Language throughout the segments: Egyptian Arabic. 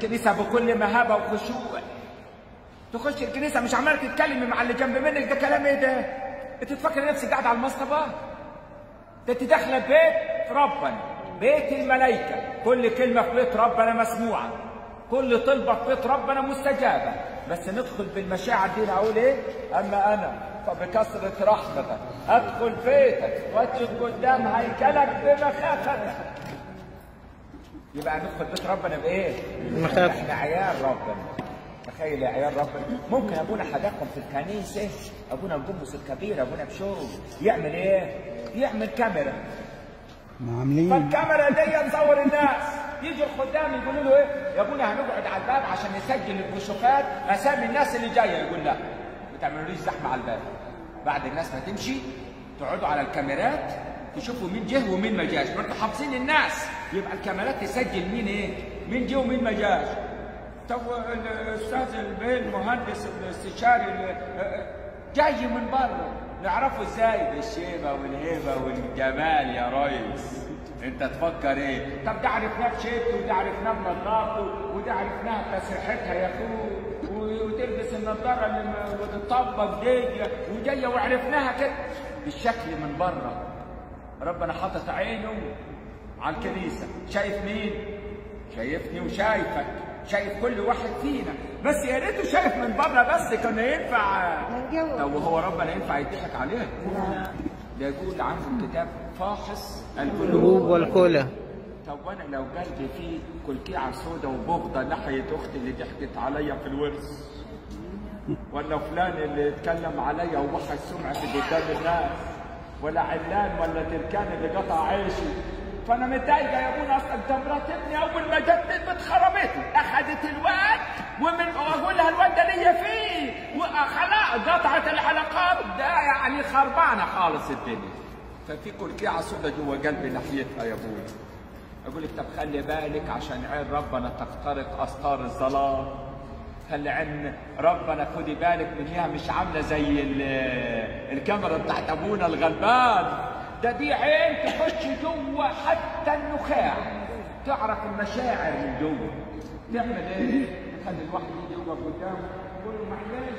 الكنيسه بكل مهابه وخشوع تخش الكنيسه مش عماله تتكلمي مع اللي جنب منك ده كلام ايه ده؟ انت تفكر نفسك قاعد على المصطبه؟ ده انت داخله بيت ربنا بيت الملائكه كل كلمه في بيت ربنا مسموعه كل طلبه في بيت ربنا مستجابه بس ندخل بالمشاعر دي اقول ايه؟ اما انا فبكثره رحمتك ادخل بيتك واسجد قدام هيكلك بمخافتك يبقى ندخل بيت ربنا بايه؟ بمخافة. احنا عيال ربنا تخيل يا عيال ربنا ممكن ابونا حداكم في الكنيسه ابونا القمص الكبير ابونا بشوق يعمل ايه؟ يعمل كاميرا عاملين فالكاميرا دي تصور الناس يجوا الخدام يقولوا له ايه يا ابونا هنقعد على الباب عشان نسجل الكشوفات اسامي الناس اللي جايه يقول لا ما تعملوليش زحمه على الباب بعد الناس ما تمشي تقعدوا على الكاميرات تشوفوا مين جه ومين ما جاش ما انتوا حافظين الناس يبقى الكاميرات تسجل مين ايه مين جه ومين ما جاش طب الاستاذ البيه المهندس الاستشاري اللي- جاي من بره نعرفه ازاي بالشيبه والهيبه والجمال يا ريس انت تفكر ايه طب ده عرفناه بشيبته وده عرفناه بنضارته وده عرفناها بتسريحتها يا اخوي و- وتلبس النضاره اللي م- وتطبق دي وجايه وعرفناها كده بالشكل من بره ربنا حاطط عينه على الكنيسه شايف مين شايفني وشايفك شايف كل واحد فينا بس يا ريته شايف من بره بس كان ينفع طب وهو ربنا ينفع يضحك عليه ده يقول عنه الكتاب فاحص القلوب القلوب والكلى طب وانا لو قلبي فيه كلكيعه سودا وبغضه ناحيه اختي اللي ضحكت عليا في الورث ولا فلان اللي اتكلم عليا ووحش سمعتي قدام الناس ولا علان ولا تركان اللي قطع عيشي فانا متضايقه يا ابونا اصلا انت مرات ابني اول ما جت البيت خربته اخذت الواد ومن اقول لها الواد ده ليا فيه وخلاص قطعت العلاقات ده يعني خربانه خالص الدنيا ففي كلكيعه سودا جوه قلبي ناحيتها يا ابويا اقول لك طب خلي بالك عشان عين ربنا تخترق استار الظلام خلي عين ربنا خدي بالك منها مش عامله زي ال- الكاميرا بتاعت ابونا الغلبان ده دي عين تخش جوه حتى النخاع تعرف المشاعر من جوه تعمل ايه؟ تخلي الواحد يجي يقف قدامه يقول له معلش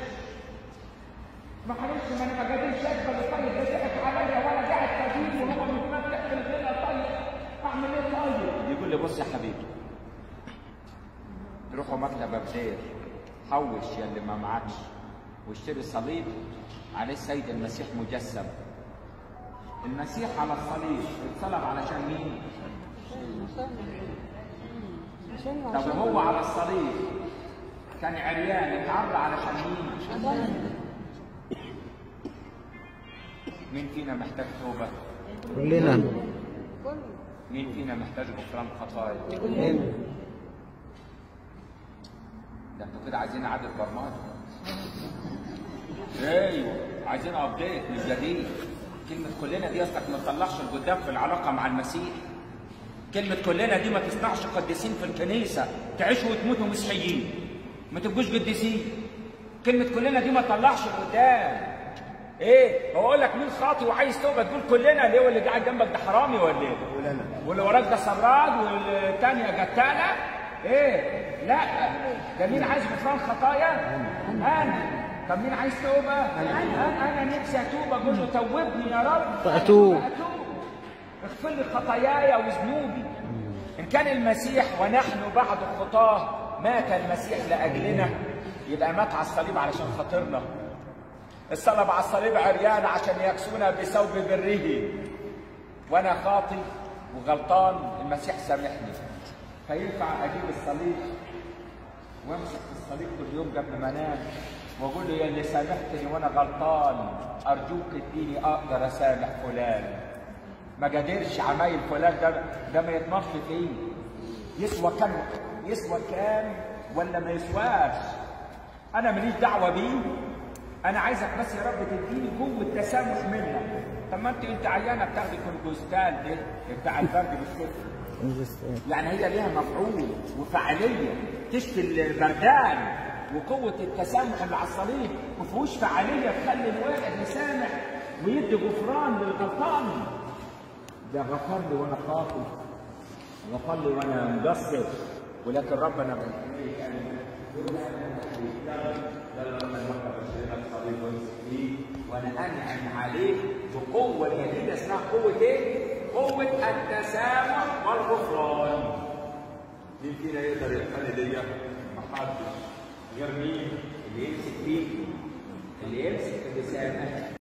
معلش ما انا ما قادرش اقبل الطيب ده ضحك عليا وانا قاعد كبير وهو متمتع في الغنى طيب اعمل ايه طيب؟ يقول لي بص يا حبيبي روحوا مكتب بدير حوش يا اللي ما معكش واشتري صليب عليه السيد المسيح مجسم المسيح على الصليب اتصلب علشان مين؟ طب هو على الصليب كان عريان اتعرى علشان مين؟ مين فينا محتاج توبه؟ كلنا مين فينا محتاج غفران خطايا؟ ده انتوا كده عايزين اعاده برمجه. ايوه عايزين ابديت من جديد. كلمة كلنا دي اصلك ما تطلعش لقدام في العلاقة مع المسيح. كلمة كلنا دي ما تصنعش قديسين في الكنيسة، تعيشوا وتموتوا مسيحيين. ما تبقوش قديسين. كلمة كلنا دي ما تطلعش لقدام. ايه؟ بقول لك مين خاطي وعايز توبه تقول كلنا ليه واللي قاعد جنبك ده حرامي ولا ايه؟ واللي وراك ده سراد والثانيه قتاله ايه؟ لا ده مين عايز غفران خطايا؟ انا طب مين عايز توبه؟ انا انا نفسي اتوب اقول له توبني يا رب فأتوب. أتوب. اغفر لي خطاياي وذنوبي ان كان المسيح ونحن بعد الخطاه مات المسيح لاجلنا يبقى مات على الصليب علشان خاطرنا الصلب على الصليب عريان عشان يكسونا بثوب بره وانا خاطي وغلطان المسيح سامحني فينفع اجيب الصليب وامسك في الصليب كل يوم قبل ما انام واقول له يا اللي سامحتني وانا غلطان ارجوك اديني اقدر اسامح فلان ما قادرش عمايل فلان ده ده ما يطمرش فيه يسوى كام يسوى كام ولا ما يسواش انا ماليش دعوه بيه انا عايزك بس يا رب تديني قوه تسامح منك طب ما انت انت عيانه بتاخدي كونجوستال ده بتاع البرد بالصفر يعني هي ليها مفعول وفعاليه تشفي البردان وقوه التسامح اللي على الصليب ما فيهوش فعاليه تخلي الواحد يسامح ويدي غفران للغلطان ده غفر لي وانا خاطئ غفر لي وانا مقصر ولكن ربنا من وانا انعم عليك بقوه جديده اسمها قوه ايه؟ قوه التسامح والغفران. مين فينا يقدر يخلي دي؟ محدش غير مين؟ اللي يمسك فيك اللي يمسك اللسان